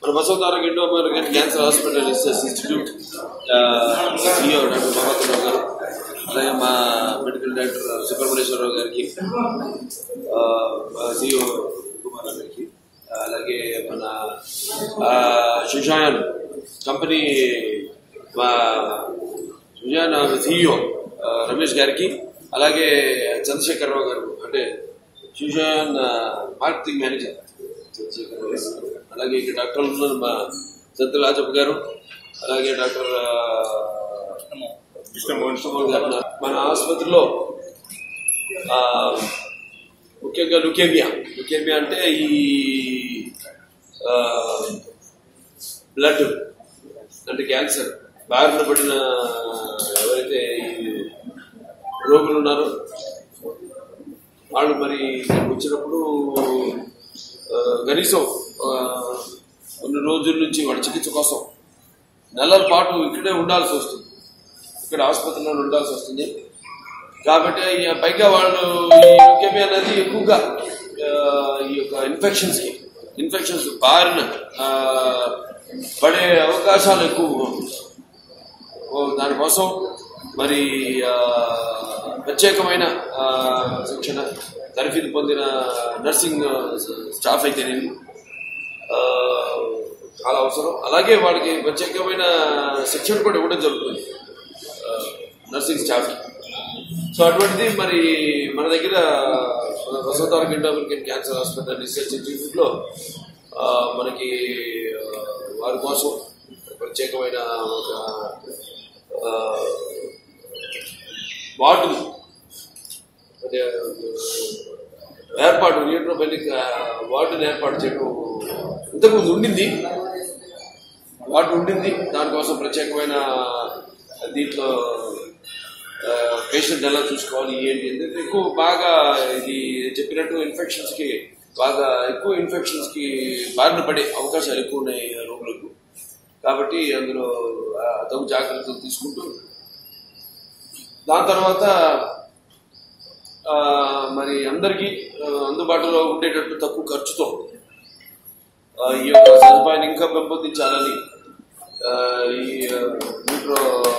మన Basavataraka Indo American cancer hospital research institute CEO doctor Babarao garu అలాగే మా మెడికల్ డైరెక్టర్ సుబ్రహ్మణ్యేశ్వరరావు గారికి సిఇఓ కుమార్ గారికి అలాగే మన సుషాయన్ కంపెనీ మా సుజాన్ సిఇఓ రమేష్ గారికి అలాగే చంద్రశేఖరరావు గారు అంటే సుజాన్ మార్కెటింగ్ మేనేజర్ చంద్రశేఖరరావు గారు. అలాగే ఇక్కడ డాక్టర్లు ఉన్నారు మా సంత రాజప్ప గారు అలాగే డాక్టర్ కృష్ణమోహన్ కృష్ణమోహన్ గారు ఉన్నారు. మన ఆసుపత్రిలో ఆ, ముఖ్యంగా లుకేమియా లుకేమియా అంటే ఈ ఆ, బ్లడ్ అంటే క్యాన్సర్ బారిన పడిన ఎవరైతే ఈ రోగులు ఉన్నారో వాళ్ళు మరి ఇక్కడికి వచ్చినప్పుడు ఆ, కనీసం ఆ, కొన్ని రోజుల నుంచి వాళ్ళ చికిత్స కోసం నెలల పాటు ఇక్కడే ఉండాల్సి వస్తుంది ఇక్కడ ఆసుపత్రిలో ఉండాల్సి వస్తుంది కాబట్టి ఈ పైగా వాళ్ళు ఈ లుకేమియా అనేది ఎక్కువగా ఆ, ఈ యొక్క ఇన్ఫెక్షన్స్ కి ఇన్ఫెక్షన్స్ బారిన ఆ, పడే అవకాశాలు ఎక్కువ ఓ దానికోసం మరి ఆ, ప్రత్యేకమైన ఆ, శిక్షణ తరఫీదు పొందిన నర్సింగ్ స్టాఫ్ అయితే నేను ఆ, చాలా అవసరం అలాగే వాళ్ళకి ప్రత్యేకమైన శిక్షణ కూడా ఇవ్వడం జరుగుతుంది ఆ, నర్సింగ్ స్టాఫ్కి సో అటువంటిది మరి మన దగ్గర మన వసంతారక Indo American cancer hospital research ఇన్స్టిట్యూట్లో ఆ, మనకి ఆ, వారి కోసం ప్రత్యేకమైన ఒక ఆ, వార్డులు అంటే ఏర్పాటు న్యూట్రోపెనిక్ వార్డుని ఏర్పాటు చేయడం ఇంతకుముందు ఉండింది వార్డు ఉండింది దానికోసం ప్రత్యేకమైన దీంట్లో పేషెంట్ ఎలా చూసుకోవాలి ఏంటి ఎందుకంటే ఎక్కువ బాగా ఇది చెప్పినట్టు ఇన్ఫెక్షన్స్ కి బాగా ఎక్కువ ఇన్ఫెక్షన్స్ కి బారిన పడే అవకాశాలు ఎక్కువ ఉన్నాయి రోగులకు కాబట్టి అందులో ఆ, తగు జాగ్రత్తలు తీసుకుంటూ దాని తర్వాత ఆ, మరి అందరికీ ఆ, అందుబాటులో ఉండేటట్టు తక్కువ ఖర్చుతో ఆ, ఈ యొక్క సదుపాయాన్ని ఇంకా పెంపొందించాలని ఆ, ఈ న్యూట్రో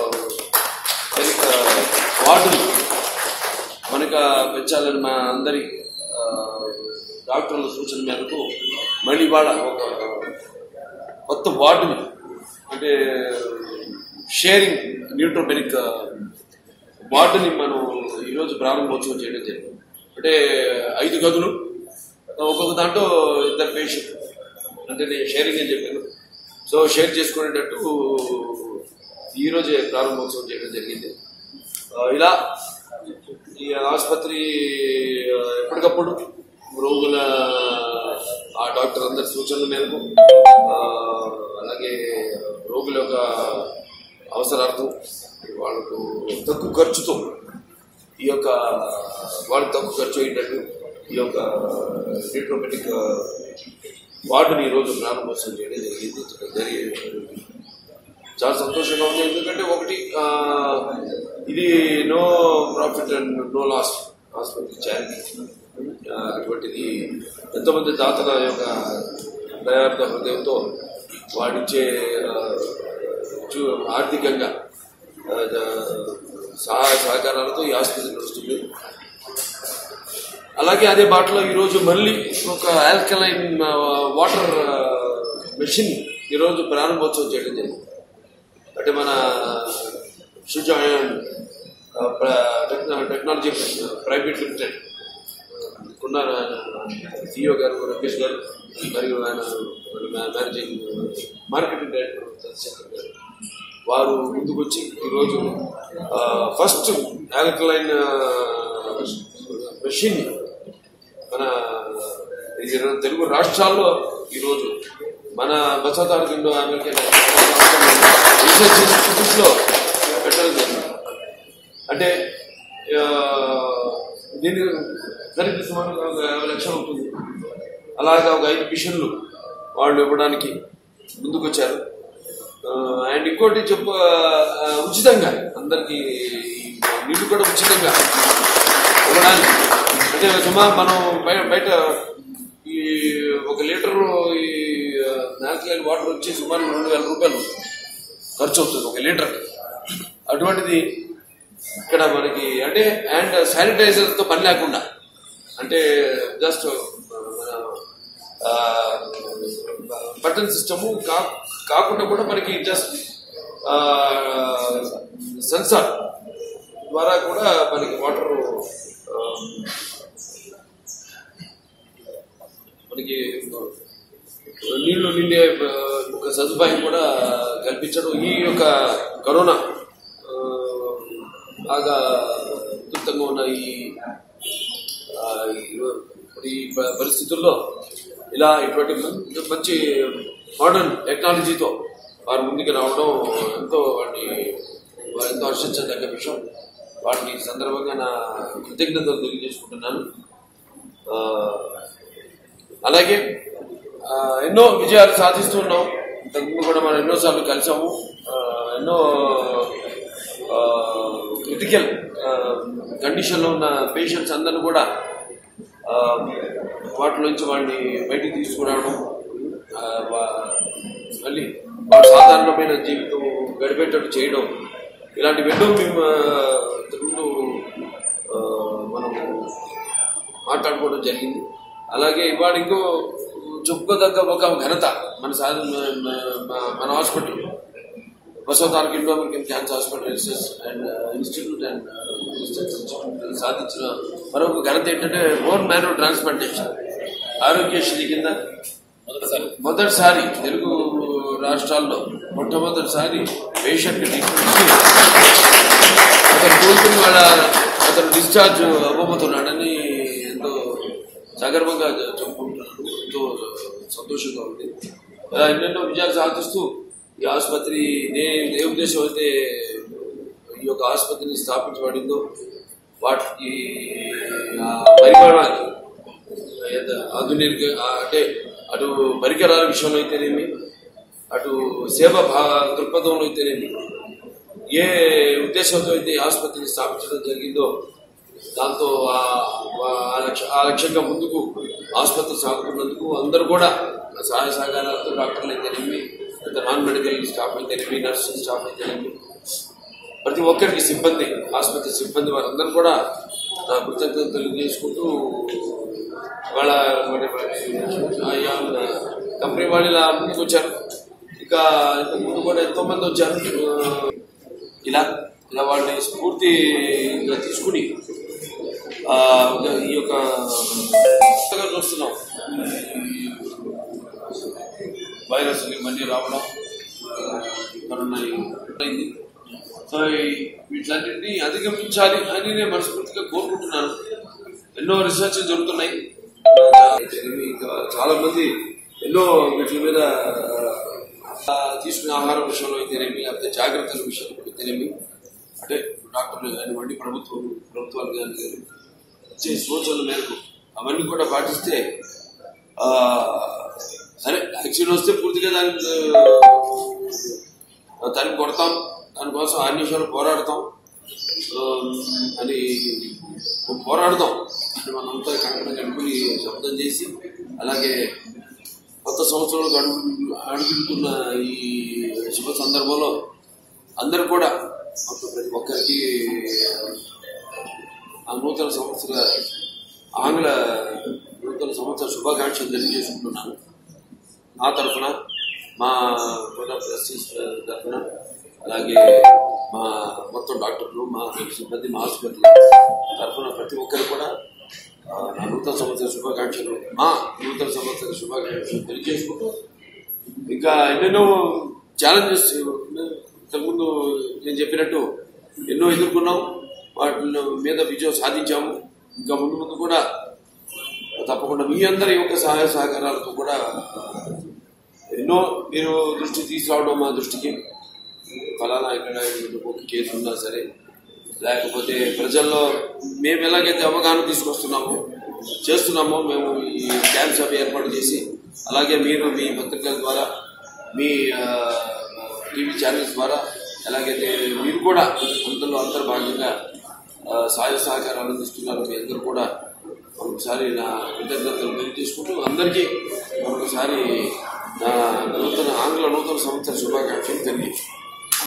వార్డులు మనక పెంచాలని మా అందరి ఆ, డాక్టర్ల సూచన మేరకు మళ్ళీ వాళ్ళ ఒక కొత్త వార్డుని అంటే షేరింగ్ న్యూట్రోపెనిక్ వార్డుని మనం ఈరోజు ప్రారంభోత్సవం చేయడం జరిగింది అంటే ఐదు గదులు ఒక్కొక్క దాంట్లో ఇద్దరు పేషెంట్ అంటే నేను షేరింగ్ అని చెప్పాను సో షేర్ చేసుకునేటట్టు ఈరోజే ప్రారంభోత్సవం చేయడం జరిగింది ఆ, ఇలా ఈ ఆసుపత్రి ఆ, ఎప్పటికప్పుడు రోగుల ఆ డాక్టర్ అందరి సూచనల మేరకు ఆ, అలాగే రోగుల యొక్క అవసరార్థం వాళ్ళకు తక్కువ ఖర్చుతో ఈ యొక్క వాళ్ళకి తక్కువ ఖర్చు అయ్యేటట్టు ఈ యొక్క న్యూట్రోపెటిక్ వార్డుని ఈరోజు ప్రారంభోత్సవం చేయడం జరిగింది జరిగి చాలా సంతోషంగా ఉంది ఎందుకంటే ఒకటి ఆ, ఇది no profit and no loss hospital charity ఆ, అటువంటిది ఎంతోమంది దాతల యొక్క దయార్థ హృదయంతో వాడిచ్చే ఆ, చూ- ఆర్థికంగా ఆ, సహాయ సహకారాలతో ఈ ఆసుపత్రి నడుస్తుంది అలాగే అదే బాటలో ఈరోజు మళ్ళీ ఒక ఆల్కలైన్ వాటర్ మెషిన్ ఈరోజు ప్రారంభోత్సవం చేయడం జరిగింది అంటే మన సుజాయన్ టెక్నాలజీ ప్రైవేట్ లిమిటెడ్ ఉన్నారు సిఇఓ గారు రమేష్ గారు మరియు ఆయన మేనేజింగ్ మార్కెటింగ్ డైరెక్టర్ చంద్రశేఖర్ గారు వారు ముందుకొచ్చి ఈరోజు ఫస్ట్ ఆల్కలైన్ మెషిన్ మన ఈ రెండు తెలుగు రాష్ట్రాల్లో ఈరోజు మన Basavataraka Indo American research institute లో పెట్టడం జరిగింది అంటే ఆ, దీని ఖరీదు సుమారు ఒక యాభై లక్షలు అవుతుంది అలాగా ఒక ఐదు మిషన్లు వాళ్ళు ఇవ్వడానికి ముందుకొచ్చారు ఆ, అండ్ ఇంకోటి చెప్ప ఆ, ఉచితంగా అందరికి నీళ్లు కూడా ఉచితంగా ఇవ్వడానికి అంటే సుమారు మనం బయట బయట ఈ ఒక ఒక లీటర్ ఈ నాచురల్ వాటర్ వచ్చి సుమారు రెండు వేల రూపాయలు ఖర్చు అవుతుంది ఒక లీటర్ అటువంటిది ఇక్కడ మనకి అంటే అండ్ శానిటైజర్ తో పని లేకుండా అంటే జస్ట్ బటన్ సిస్టము కాకుండా కూడా మనకి జస్ట్ సెన్సార్ ద్వారా కూడా మనకి వాటర్ మనకి నీళ్లు నిండే ఆ, ఒక సదుపాయం కూడా కల్పించడం ఈ యొక్క కరోనా ఆ, బాగా ఉధృతంగా ఉన్న ఈ ఆ, ఈ- ఈ ప- పరిస్థితుల్లో ఇలా ఇటువంటి మం- మంచి మోడర్న్ టెక్నాలజీతో వారు ముందుకు రావడం ఎంతో వాటిని వారు ఎంతో హర్షించదగ్గ విషయం వాటిని ఈ సందర్భంగా నా కృతజ్ఞతలు తెలియజేసుకుంటున్నాను ఆ, అలాగే ఆ, ఎన్నో విజయాలు సాధిస్తున్నాం ఇంతకుముందు కూడా మనం ఎన్నోసార్లు కలిసాము ఆ, ఎన్నో క్రిటికల్ కండిషన్లో ఉన్న పేషెంట్స్ అందరిని కూడా ఆ, వాటి నుంచి వాళ్ళని బయటికి తీసుకురావడం ఆ, వా- మళ్ళీ వాడు సాధారణమైన జీవితం గడిపేటట్టు చేయడం ఇలాంటివి ఎన్నో మేము ఆ, ఇంతకుముందు ఆ, మనము మాట్లాడుకోవడం జరిగింది అలాగే ఇవాళ ఇంకో చెప్పుకోదగ్గ ఒక ఘనత మన సాధ మన- మన- మన hospital Basavataraka Indo American cancer hospital research and institute and research institute సాధించిన మరొక ఘనత ఏంటంటే బోన్ మ్యారో ట్రాన్స్ప్లాంటేషన్ ఆరోగ్యశ్రీ కింద మొదటిసారి మొదటిసారి తెలుగు రాష్ట్రాల్లో మొట్టమొదటిసారి పేషెంట్ తీసుకొచ్చి అతను కోరుకుని వాళ్ళ అతను డిశ్చార్జ్ అవ్వబోతున్నాడని ఎంతో సగర్వంగా చెప్పుకుంటున్నాను ఎంతో సంతోషంగా ఉంది అలా ఎన్నెన్నో విజయాలు సాధిస్తూ ఈ ఆసుపత్రి నే ఏ ఉద్దేశం అయితే ఈ యొక్క ఆసుపత్రిని స్థాపించబడిందో వాటికి ఆ పరిమాణాలు ఏద- ఆధునిక ఆ అంటే అటు పరికరాల విషయంలో అయితేనేమి అటు సేవ భా దృక్పథంలో అయితేనేమి ఏ ఉద్దేశంతో అయితే ఈ ఆసుపత్రిని స్థాపించడం జరిగిందో దాంతో ఆ- ఆ లక్ష్య- ఆ లక్ష్యంగా ముందుకు ఆసుపత్రి సాగుతున్నందుకు అందరూ కూడా సహాయ సహకారాలతో డాక్టర్లు అయితేనేమి లేదా నాన్ మెడికల్ స్టాఫ్ అయితేనేమి నర్సింగ్ స్టాఫ్ అయితేనేమి ప్రతి ఒక్కరికి సిబ్బంది ఆసుపత్రి సిబ్బంది వారందరూ కూడా నా కృతజ్ఞతలు తెలియజేసుకుంటూ వాళ్ళ మరి ఆయా కంపెనీ వాళ్ళు ఇలా ముందుకు వచ్చారు ఇక ఇంతకు ముందు కూడా ఎంతో మంది వచ్చారు ఆ, ఇలా ఇలా వాళ్ళని స్ఫూర్తిగా తీసుకుని ఆ, ఈ యొక్క కొత్తగా చూస్తున్నాం వైరస్ మళ్ళీ రావడం కరోనా అయింది సో ఈ- వీటిలన్నింటినీ అధిగమించాలి అని నేను మనస్ఫూర్తిగా కోరుకుంటున్నాను ఎన్నో రీసెర్చ్ జరుగుతున్నాయి తెలివి ఇంకా చాలా మంది ఎన్నో వీటి మీద ఆ, తీసుకునే ఆహారం విషయంలో అయితేనేమి లేకపోతే జాగ్రత్తల విషయంలో అయితేనేమి అంటే డాక్టర్లు కానివ్వండి ప్రభుత్వం ప్రభుత్వాలు కానీ ఇచ్చే సూచనల మేరకు అవన్నీ కూడా పాటిస్తే ఆ, సరే వ్యాక్సిన్ వస్తే పూర్తిగా దానికి ఆ, దానికి కొడతాం దానికోసం అన్ని విషయాలు పోరాడతాం ఆ, అని పోరాడతాం అని మనంతా కంకణ కనుక్కుని శబ్దం చేసి అలాగే కొత్త సంవత్సరంలో అడుగు అడుగుతున్న ఈ శుభ సందర్భంలో అందరూ కూడా మొత్తం ప్రతి ఒక్కరికి ఆ నూతన సంవత్సర ఆంగ్ల నూతన సంవత్సర శుభాకాంక్షలు తెలియజేసుకుంటున్నాను నా తరఫున మా కూడా ట్రస్టీస్ తరఫున అలాగే మా మొత్తం డాక్టర్లు మా సిబ్బంది మా హాస్పిటల్ తరఫున ప్రతి ఒక్కరు కూడా ఆ, నా నూతన సంవత్సర శుభాకాంక్షలు మా నూతన సంవత్సర శుభాకాంక్షలు తెలియజేసుకుంటూ ఇంకా ఎన్నెన్నో ఛాలెంజెస్ ఇంతకుముందు నేను చెప్పినట్టు ఎన్నో ఎదుర్కొన్నాం వాటి మీద విజయం సాధించాము ఇంకా ముందు ముందు కూడా తప్పకుండా మీ అందరి యొక్క సహాయ సహకారాలతో కూడా ఎన్నో మీరు దృష్టి తీసుకురావడం మా దృష్టికి ఫలానా ఇక్కడ ఒక కేసు ఉన్నా సరే లేకపోతే ప్రజల్లో మేము ఎలాగైతే అవగాహన తీసుకొస్తున్నామో చేస్తున్నామో మేము ఈ క్యాంప్స్ అవి ఏర్పాటు చేసి అలాగే మీరు మీ పత్రికల ద్వారా మీ టీవీ ఛానల్స్ ద్వారా ఎలాగైతే మీరు కూడా అందులో అంతర్భాగంగా ఆ, సహాయ సహకారాలు అందిస్తున్నారు మీ అందరూ కూడా ఒకసారి నా కృతజ్ఞతలు తెలియజేసుకుంటూ అందరికీ మరొకసారి నా నూతన ఆంగ్ల నూతన సంవత్సర శుభాకాంక్షలు తెలియజేస్తాను